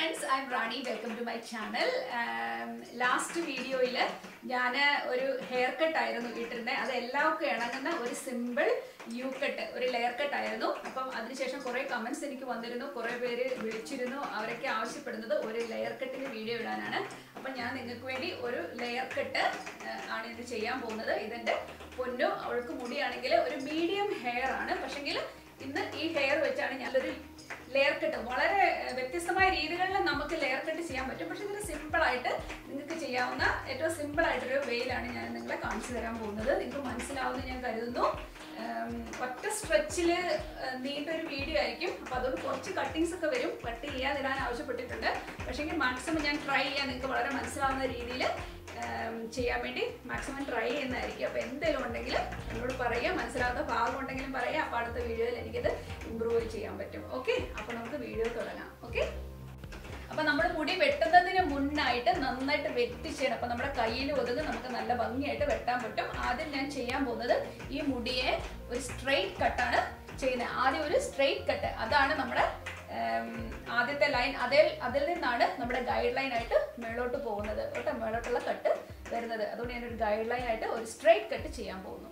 Friends I am Rani welcome to my channel last വീഡിയോയിൽ ഞാൻ ഒരു ഹെയർ കട്ട് ആയിരുന്നു ഇട്ടിരുന്നത് അത് എല്ലാവർക്കും ഇണങ്ങുന്ന ഒരു സിമ്പിൾ യു കട്ട് ഒരു ലെയർ കട്ട് ആയിരുന്നു അപ്പം അതിനുശേഷം കുറേ കമൻസ് എനിക്ക് വന്നിരുന്നു കുറേ പേര് വിളിച്ചിരുന്നു അവരൊക്കെ ആവശ്യപ്പെടുന്നത് ഒരു ലെയർ കട്ടിന് വീഡിയോ ഇടാനാണ് അപ്പം ഞാൻ നിങ്ങൾക്ക് വേണ്ടി ഒരു ലെയർ കട്ട് ആണ് ഇത് ചെയ്യാൻ പോകുന്നത് ഇതെൻ്റെ പൊന്നു അവൾക്ക് മുടിയാണെങ്കിൽ ഒരു മീഡിയം ഹെയർ ആണ് പക്ഷെങ്കിൽ ഇന്ന് ഈ ഹെയർ വെച്ചാണ് ഞാനൊരു ലെയർ കട്ട് വളരെ ഏഹ്, വ്യത്യസ്തമായ രീതികളിൽ നമുക്ക് ലെയർ കട്ട് ചെയ്യാൻ പറ്റും പക്ഷെ ഇതിന് സിമ്പിൾ ആയിട്ട് നിങ്ങൾക്ക് ചെയ്യാവുന്ന ഏറ്റവും സിമ്പിൾ ആയിട്ടൊരു വേയിലാണ് ഞാൻ നിങ്ങളെ കാണിച്ചു തരാൻ പോകുന്നത് നിങ്ങൾക്ക് മനസ്സിലാവുമെന്ന് ഞാൻ കരുതുന്നു ഉം, ഒറ്റ സ്ട്രെച്ചിൽ നീണ്ടൊരു വീഡിയോ ആയിരിക്കും അപ്പോൾ അതുകൊണ്ട് കുറച്ച് കട്ടിങ്സ് ഒക്കെ വരും കട്ട് ചെയ്യാതിടാൻ ആവശ്യപ്പെട്ടിട്ടുണ്ട് പക്ഷേങ്കിൽ മാക്സിമം ഞാൻ ട്രൈ ചെയ്യാൻ നിങ്ങൾക്ക് വളരെ മനസ്സിലാവുന്ന രീതിയിൽ ചെയ്യാൻ വേണ്ടി മാക്സിമം ട്രൈ ചെയ്യുന്നതായിരിക്കും അപ്പോൾ എന്തെങ്കിലും ഉണ്ടെങ്കിൽ എന്നോട് പറയുക മനസ്സിലാവുന്ന ഭാഗം ഉണ്ടെങ്കിലും പറയുക അപ്പോൾ അടുത്ത വീഡിയോയിൽ എനിക്കിത് ഇമ്പ്രൂവ് ചെയ്യാൻ പറ്റും ഓക്കെ അപ്പോൾ നമുക്ക് വീഡിയോ തുടങ്ങാം ഓക്കെ അപ്പൊ നമ്മുടെ മുടി വെട്ടുന്നതിന് മുന്നായിട്ട് നന്നായിട്ട് വെട്ടിച്ചേണം അപ്പൊ നമ്മുടെ കയ്യിൽ ഒതുങ്ങി നമുക്ക് നല്ല ഭംഗിയായിട്ട് വെട്ടാൻ പറ്റും ആദ്യം ഞാൻ ചെയ്യാൻ പോകുന്നത് ഈ മുടിയെ ഒരു സ്ട്രെയിറ്റ് കട്ടാണ് ചെയ്യുന്നത് ആദ്യം ഒരു സ്ട്രെയിറ്റ് കട്ട് അതാണ് നമ്മുടെ ഉം, ആദ്യത്തെ ലൈൻ അതിൽ അതിൽ നിന്നാണ് നമ്മുടെ ഗൈഡ് ലൈൻ ആയിട്ട് മേളോട്ട് പോകുന്നത് കേട്ടോ മേളോട്ടുള്ള കട്ട് വരുന്നത് അതുകൊണ്ട് ഞാനൊരു ഗൈഡ് ലൈൻ ആയിട്ട് ഒരു സ്ട്രെയിറ്റ് കട്ട് ചെയ്യാൻ പോകുന്നു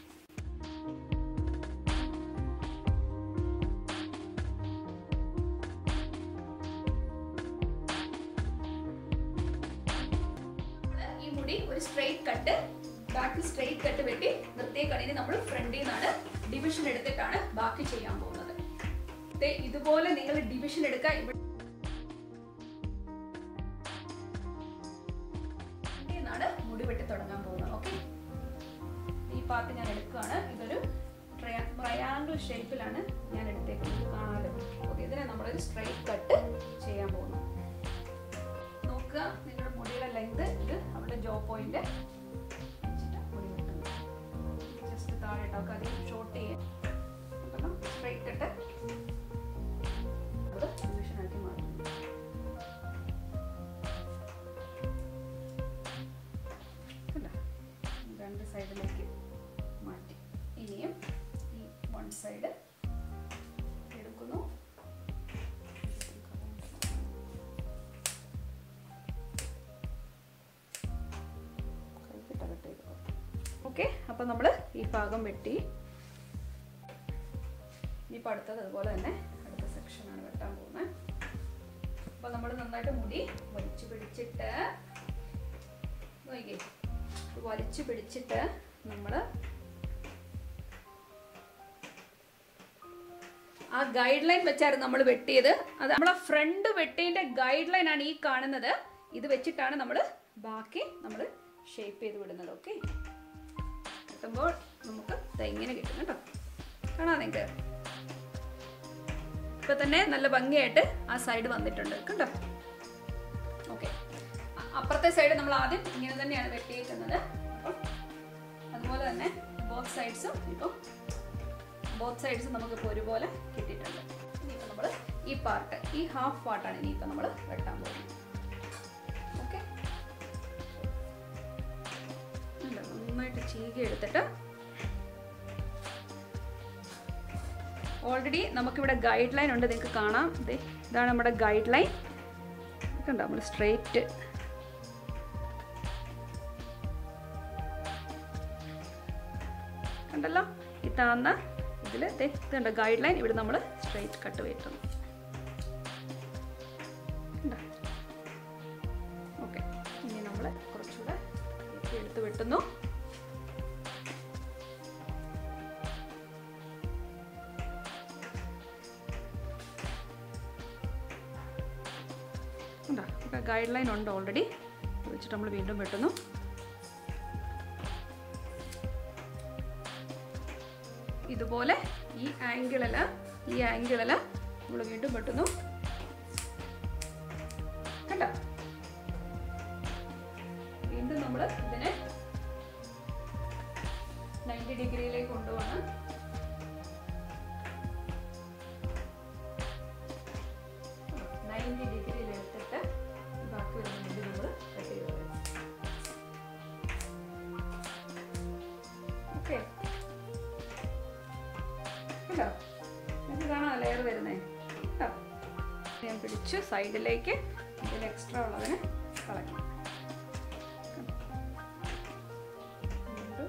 നമ്മള് ഈ മുടി ഒരു സ്ട്രെയിറ്റ് കട്ട് ബാക്കി സ്ട്രെയിറ്റ് കട്ട് വെട്ടി നിർത്തിയേക്കാണ് ഇനി നമ്മൾ ഫ്രണ്ടിൽ നിന്നാണ് ഡിവിഷൻ എടുത്തിട്ടാണ് ബാക്കി ചെയ്യാൻ പോകുന്നത് ദേ ഇതുപോലെ നിങ്ങൾ ഡിവിഷൻ എടുക്കുക ഇവിടെ ഫ്രണ്ടിൽ നിന്നാണ് മുടി വെട്ടി തുടങ്ങാൻ പോകുന്നത് ഓക്കെ ഈ പാർട്ട് ഞാൻ എടുക്കുകയാണ് ഇതൊരു ട്രയാങ്കിൾ ഷേപ്പിലാണ് ഞാൻ എടുത്തേക്കുന്നത് കാണാമല്ലോ ഓക്കെ ഇതിനെ നമ്മളൊരു സ്ട്രെയിറ്റ് കട്ട് ചെയ്യാൻ പോകുന്നു നോക്കുക നിങ്ങളുടെ മുടിയുടെ ലെങ്ത് ഇത് അവിടെ ജോ പോയിന്റ് മുടി വെട്ടുന്നു ജസ്റ്റ് താഴെ ഇട്ടാക്കുക അധികം ഷോർട്ട് ചെയ്യാൻ സ്ട്രെയിറ്റ് കട്ട് അത് ഡിവിഷനാക്കി മാറ്റും കണ്ടോ? രണ്ട് സൈഡിലേക്ക് മാറ്റി ഇനിയും ഈ വൺ സൈഡ് എടുക്കുന്നു ഓക്കെ അപ്പം നമ്മൾ ഈ ഭാഗം വെട്ടി ഇനിയിപ്പോൾ അടുത്തത് അതുപോലെ തന്നെ അടുത്ത സെക്ഷനാണ് വെട്ടാൻ പോകുന്നത് അപ്പോൾ നമ്മൾ നന്നായിട്ട് മുടി വലിച്ചു പിടിച്ചിട്ട് നോക്കിക്കേ ഇത് വലിച്ചു പിടിച്ചിട്ട് നമ്മൾ ആ ഗൈഡ് ലൈൻ വെച്ചായിരുന്നു നമ്മൾ വെട്ടിയത് അത് നമ്മളെ ഫ്രണ്ട് വെട്ടിയതിന്റെ ഗൈഡ് ലൈൻ ആണ് ഈ കാണുന്നത് ഇത് വെച്ചിട്ടാണ് നമ്മൾ ബാക്കി നമ്മൾ ഷേപ്പ് ചെയ്ത് വിടുന്നത് ഓക്കെ കിട്ടുമ്പോൾ നമുക്ക് ദാ ഇങ്ങനെ കിട്ടും കേട്ടോ കാണാം നിങ്ങൾക്ക് ഇപ്പൊ തന്നെ നല്ല ഭംഗിയായിട്ട് ആ സൈഡ് വന്നിട്ടുണ്ട് കണ്ടോ ഓക്കെ അപ്പുറത്തെ സൈഡ് നമ്മൾ ആദ്യം ഇങ്ങനെ തന്നെയാണ് വെട്ടിയേക്കുന്നത് അപ്പം അതുപോലെ തന്നെ ബോത്ത് സൈഡ്സും ഇപ്പം ബോത്ത് സൈഡ്സും നമുക്കിപ്പോൾ ഒരുപോലെ കിട്ടിയിട്ടുണ്ട് ഇനിയിപ്പോൾ നമ്മൾ ഈ പാർട്ട് ഈ ഹാഫ് പാർട്ടാണ് ഇനിയിപ്പോൾ നമ്മൾ വെട്ടാൻ പോകുന്നത് ഓക്കെ നന്നായിട്ട് ചീകി എടുത്തിട്ട് ഓൾറെഡി നമുക്കിവിടെ ഗൈഡ് ലൈൻ ഉണ്ട് നിങ്ങൾക്ക് കാണാം ദേ ഇതാണ് നമ്മുടെ ഗൈഡ് ലൈൻ കണ്ടോ നമ്മൾ സ്ട്രെയിറ്റ് കണ്ടല്ലോ ഈ താന്ന ഇതിൽ ഇതുണ്ട് ഗൈഡ് ലൈൻ ഇവിടെ നമ്മൾ സ്ട്രെയിറ്റ് കട്ട് വെട്ടുന്നു ഓക്കെ ഇനി നമ്മൾ കുറച്ചുകൂടെ ഇതൊക്കെ എടുത്ത് വെട്ടുന്നു ഗൈഡ് ലൈൻ ഉണ്ട് ഓൾറെഡി വെച്ചിട്ട് നമ്മൾ വീണ്ടും വെട്ടുന്നു ഇതുപോലെ ഈ ആംഗിളിൽ ഈ ആംഗിളിൽ നമ്മൾ വീണ്ടും വെട്ടുന്നു കണ്ടോ വീണ്ടും നമ്മൾ ഇതിനെ നയൻറ്റി ഡിഗ്രിയിലേക്ക് കൊണ്ടുപോകണം നയൻറ്റി ഡിഗ്രിയിൽ എടുത്തിട്ട് ബാക്കി വരുന്ന മുടി നമ്മൾ കട്ട് ചെയ്ത് കളയും ഓക്കെ കണ്ടോ നിങ്ങൾക്ക് കാണാം ലെയർ വരുന്നേ കേട്ടോ ഞാൻ പിടിച്ച് സൈഡിലേക്ക് ഇതിൽ എക്സ്ട്രാ ഉള്ളതിന് കളയാം വീണ്ടും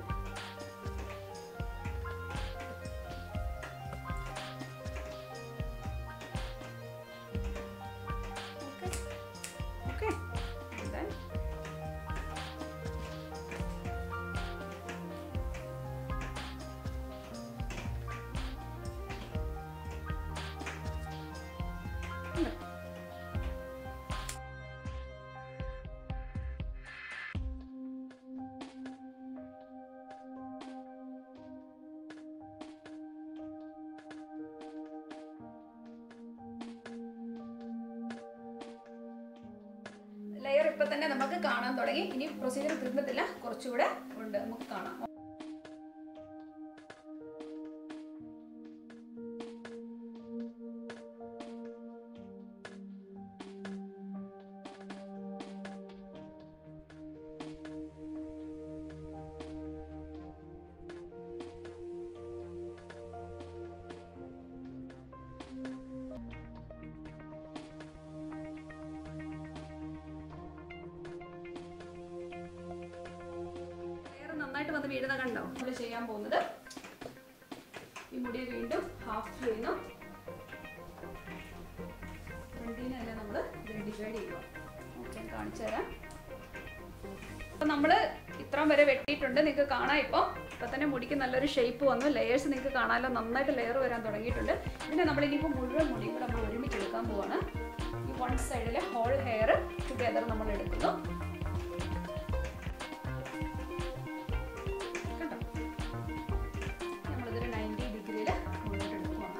Okay. Okay. And then ഉണ്ട്. ലെയർ ഇപ്പൊ തന്നെ നമുക്ക് കാണാൻ തുടങ്ങി ഇനി പ്രൊസീജിയർ തീർന്നിട്ടില്ല കുറച്ചുകൂടെ ഉണ്ട് നമുക്ക് കാണാം ലെയർ നന്നായിട്ട് വന്ന് വീഴുന്ന കണ്ടോ നമ്മൾ ചെയ്യാൻ പോകുന്നത് ഈ മുടിയെ വീണ്ടും ഹാഫ് ചെയ്യുന്നു ഫ്രണ്ടിനെ തന്നെ നമ്മൾ ഇതിന് ഡിവൈഡ് ചെയ്യുക ഓക്കെ കാണിച്ചു തരാം അപ്പം നമ്മൾ ഇത്രയും വരെ വെട്ടിയിട്ടുണ്ട് നിങ്ങൾക്ക് കാണാം ഇപ്പോൾ ഇപ്പം തന്നെ മുടിക്ക് നല്ലൊരു ഷേപ്പ് വന്നു ലെയേഴ്സ് നിങ്ങൾക്ക് കാണാമല്ലോ നന്നായിട്ട് ലെയർ വരാൻ തുടങ്ങിയിട്ടുണ്ട് പിന്നെ നമ്മൾ ഇനിയിപ്പോൾ മുഴുവൻ മുടിയും കൂടെ നമ്മൾ ഒരുമിച്ച് എടുക്കാൻ പോവാണ് ഈ വൺ സൈഡിലെ ഹോൾ ഹെയർ ടുഗെദർ നമ്മൾ എടുക്കുന്നു കണ്ടോ നമ്മളിതൊരു നയൻറ്റി ഡിഗ്രിയിൽ മുന്നോട്ട് എടുക്കുവാണ്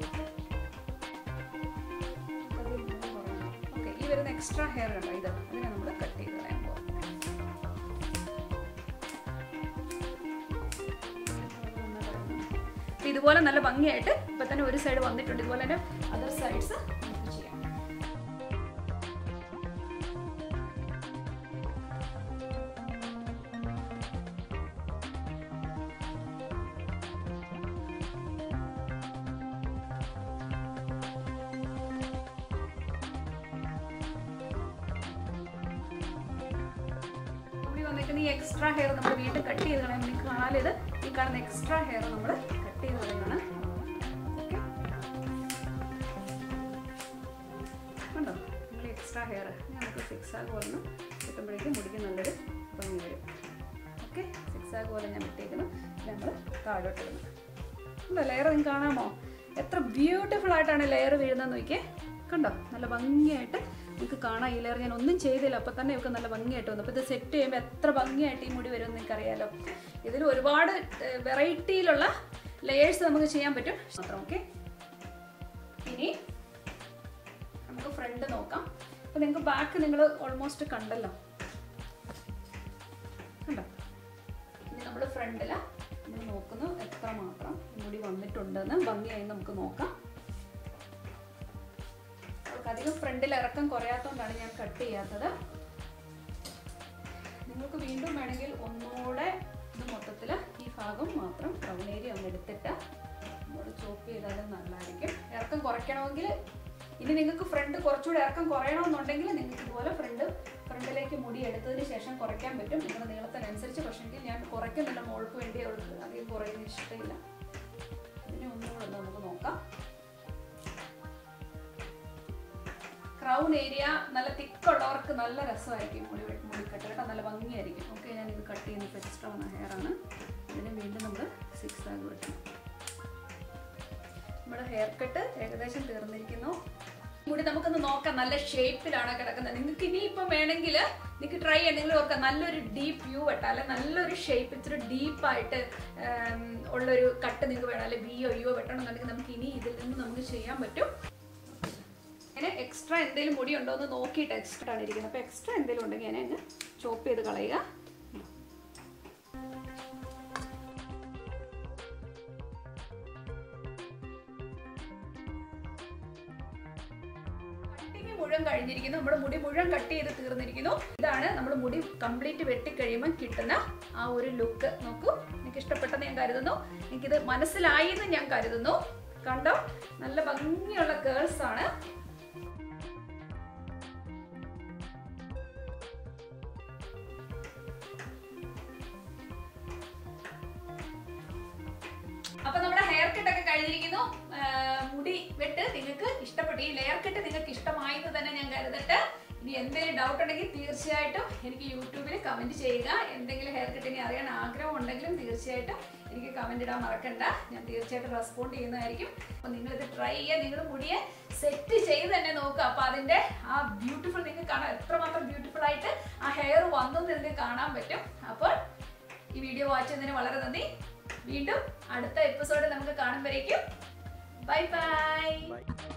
ഓക്കെ ഈ വരുന്ന എക്സ്ട്രാ ഹെയർ കണ്ടോ ഇത് അതിനെ നമ്മൾ കട്ട് ചെയ്ത് കളയാൻ പോകും അപ്പൊ ഇതുപോലെ നല്ല ഭംഗിയായിട്ട് ഇപ്പൊ തന്നെ ഒരു സൈഡ് വന്നിട്ടുണ്ട് ഇതുപോലെ തന്നെ അതർ സൈഡ്സ് നമുക്ക് ചെയ്യാം കൂടി വന്നിരിക്കുന്ന ഈ എക്സ്ട്രാ ഹെയർ നമ്മൾ വീണ്ടും കട്ട് ചെയ്ത് കളയാം നിങ്ങൾക്ക് കാണാൻ ഇത് ഈ കാണുന്ന എക്സ്ട്രാ ഹെയർ നമ്മൾ കട്ട് ചെയ്ത് കളയാണ് ഓക്കെ കണ്ടോ നമ്മൾ എക്സ്ട്രാ ഹെയർ നമുക്ക് സിക്സ് ആഗ് പോലെ കിട്ടുമ്പോഴേക്കും മുടിക്ക് നല്ലൊരു ഭംഗി വരും ഓക്കെ സിക്സ് ആഗ് പോലെ ഞാൻ വിട്ടേക്കുന്നു നമ്മൾ താഴോട്ട് ഇടുന്നു ഉണ്ടോ ലെയർ നിങ്ങൾക്ക് കാണാമോ എത്ര ബ്യൂട്ടിഫുൾ ആയിട്ടാണ് ലെയർ വീഴുന്നതെന്ന് നോക്കിയേ കണ്ടോ നല്ല ഭംഗിയായിട്ട് നിങ്ങൾക്ക് കാണാം ഈ ലെയർ ഞാൻ ഒന്നും ചെയ്തില്ല അപ്പോൾ തന്നെ ഇവർക്ക് നല്ല ഭംഗിയായിട്ട് വന്നു അപ്പോൾ ഇത് സെറ്റ് ചെയ്യുമ്പോൾ എത്ര ഭംഗിയായിട്ട് ഈ മുടി വരുമെന്ന് നിങ്ങൾക്ക് അറിയാലോ ഇതിൽ ഒരുപാട് വെറൈറ്റിയിലുള്ള ലെയേഴ്സ് നമുക്ക് ചെയ്യാൻ പറ്റും മാത്രം ഓക്കെ ഇനി നമുക്ക് ഫ്രണ്ട് നോക്കാം അപ്പോൾ നിങ്ങൾക്ക് ബാക്ക് നിങ്ങൾ ഓൾമോസ്റ്റ് കണ്ടല്ലോ കണ്ടോ ഇനി നമ്മൾ ഫ്രണ്ടിൽ നമ്മൾ നോക്കുന്നു എത്ര മാത്രം മുടി വന്നിട്ടുണ്ടെന്ന് ഭംഗിയായി നമുക്ക് നോക്കാം അവർക്ക് അധികം ഫ്രണ്ടിൽ ഇറക്കം കുറയാത്തതുകൊണ്ടാണ് ഞാൻ കട്ട് ചെയ്യാത്തത് നിങ്ങൾക്ക് വീണ്ടും വേണമെങ്കിൽ ഒന്നുകൂടെ ഇത് മൊത്തത്തിൽ ഈ ഭാഗം മാത്രം ബ്രൗൺ ഏരിയ ഒന്ന് എടുത്തിട്ട് നമ്മൾ ചോപ്പ് ചെയ്താലും നല്ലതായിരിക്കും ഇറക്കം കുറയ്ക്കണമെങ്കിൽ ഇനി നിങ്ങൾക്ക് ഫ്രണ്ട് കുറച്ചുകൂടെ ഇറക്കം കുറയണമെന്നുണ്ടെങ്കിൽ നിങ്ങൾക്ക് ഇതുപോലെ ഫ്രണ്ട് ഫ്രണ്ടിലേക്ക് മുടി എടുത്തതിന് ശേഷം കുറയ്ക്കാൻ പറ്റും നിങ്ങളുടെ നീളത്തിനനുസരിച്ച് പക്ഷെങ്കിൽ ഞാൻ കുറയ്ക്കുന്നില്ല മോൾക്ക് വേണ്ടി അവൾക്ക് അധികം കുറയുന്ന ഇഷ്ടമില്ല ഇതിനെ ഒന്നുകൂടെ ഒന്ന് നമുക്ക് നോക്കാം ക്രൗൺ ഏരിയ നല്ല തിക്കുള്ളവർക്ക് നല്ല രസമായിരിക്കും മുടി വെ- മുടി കട്ട് കേട്ടോ നല്ല ഭംഗിയായിരിക്കും ഓക്കെ ഞാൻ ഇത് കട്ട് ചെയ്യുന്ന ഇപ്പോൾ എക്സ്ട്രാ വന്ന ഹെയർ ആണ് ഇതിന് വീണ്ടും നമ്മൾ സിക്സ് ആഗ് വെട്ടണം നമ്മുടെ ഹെയർ കട്ട് ഏകദേശം തീർന്നിരിക്കുന്നു മുടി നമുക്കൊന്ന് നോക്കാം നല്ല ഷേപ്പിലാണ് കിടക്കുന്നത് നിങ്ങൾക്ക് ഇനിയിപ്പം വേണമെങ്കിൽ നിങ്ങൾക്ക് ട്രൈ ചെയ്യാൻ നിങ്ങൾ ഓർക്കാം നല്ലൊരു ഡീപ്പ് വ്യൂ വെട്ടാം അല്ലെ നല്ലൊരു ഷേപ്പ് ഇച്ചിരി ഡീപ്പായിട്ട് ഉള്ളൊരു കട്ട് നിങ്ങൾക്ക് വേണം അല്ലെ വിയോ യോ വെട്ടണമെന്നുണ്ടെങ്കിൽ നമുക്ക് ഇനി ഇതിൽ നിന്ന് നമുക്ക് ചെയ്യാൻ പറ്റും അങ്ങനെ എക്സ്ട്രാ എന്തെങ്കിലും മുടി ഉണ്ടോ എന്ന് നോക്കിയിട്ട് എക്സ്ട്രാ ആണ് ഇരിക്കുന്നത് അപ്പോൾ എക്സ്ട്രാ എന്തെങ്കിലും ഉണ്ടെങ്കിൽ ഞാൻ അങ്ങ് ചോപ്പ് ചെയ്ത് കളയുക കട്ടിങ് മുഴുവൻ കഴിഞ്ഞിരിക്കുന്നു നമ്മുടെ മുടി മുഴുവൻ കട്ട് ചെയ്ത് തീർന്നിരിക്കുന്നു ഇതാണ് നമ്മൾ മുടി കംപ്ലീറ്റ് വെട്ടിക്കഴിയുമ്പോൾ കിട്ടുന്ന ആ ഒരു ലുക്ക് നോക്കൂ എനിക്ക് ഇഷ്ടപ്പെട്ടെന്ന് ഞാൻ കരുതുന്നു എനിക്കിത് മനസ്സിലായി എന്ന് ഞാൻ കരുതുന്നു കണ്ടോ നല്ല ഭംഗിയുള്ള കേൾസ് ആണ് ചെയ്യുന്നു ആ, മുടി വെട്ട് നിങ്ങൾക്ക് ഇഷ്ടപ്പെട്ടു ഈ ലെയർ കെട്ട് നിങ്ങൾക്ക് ഇഷ്ടമായി എന്ന് തന്നെ ഞാൻ കരുതട്ടെ ഇനി എന്തെങ്കിലും ഡൗട്ട് ഉണ്ടെങ്കിൽ തീർച്ചയായിട്ടും എനിക്ക് യൂട്യൂബിൽ കമന്റ് ചെയ്യുക എന്തെങ്കിലും ഹെയർ കട്ടിനെ അറിയാൻ ആഗ്രഹം ഉണ്ടെങ്കിലും തീർച്ചയായിട്ടും എനിക്ക് കമന്റ് ഇടാൻ മറക്കണ്ട ഞാൻ തീർച്ചയായിട്ടും റെസ്പോണ്ട് ചെയ്യുന്നതായിരിക്കും അപ്പൊ നിങ്ങൾ ഇത് ട്രൈ ചെയ്യുക നിങ്ങൾ മുടിയെ സെറ്റ് ചെയ്ത് തന്നെ നോക്കുക അപ്പൊ അതിന്റെ ആ ബ്യൂട്ടിഫുൾ നിങ്ങൾക്ക് കാണാം എത്രമാത്രം ബ്യൂട്ടിഫുൾ ആയിട്ട് ആ ഹെയർ വന്നു എന്ന് നിങ്ങൾക്ക് കാണാൻ പറ്റും അപ്പോൾ ഈ വീഡിയോ വാച്ച് ചെയ്തതിന് വളരെ നന്ദി വീണ്ടും അടുത്ത എപ്പിസോഡിൽ നമുക്ക് കാണുമ്പോഴേക്കും ബൈ ബൈ ബൈ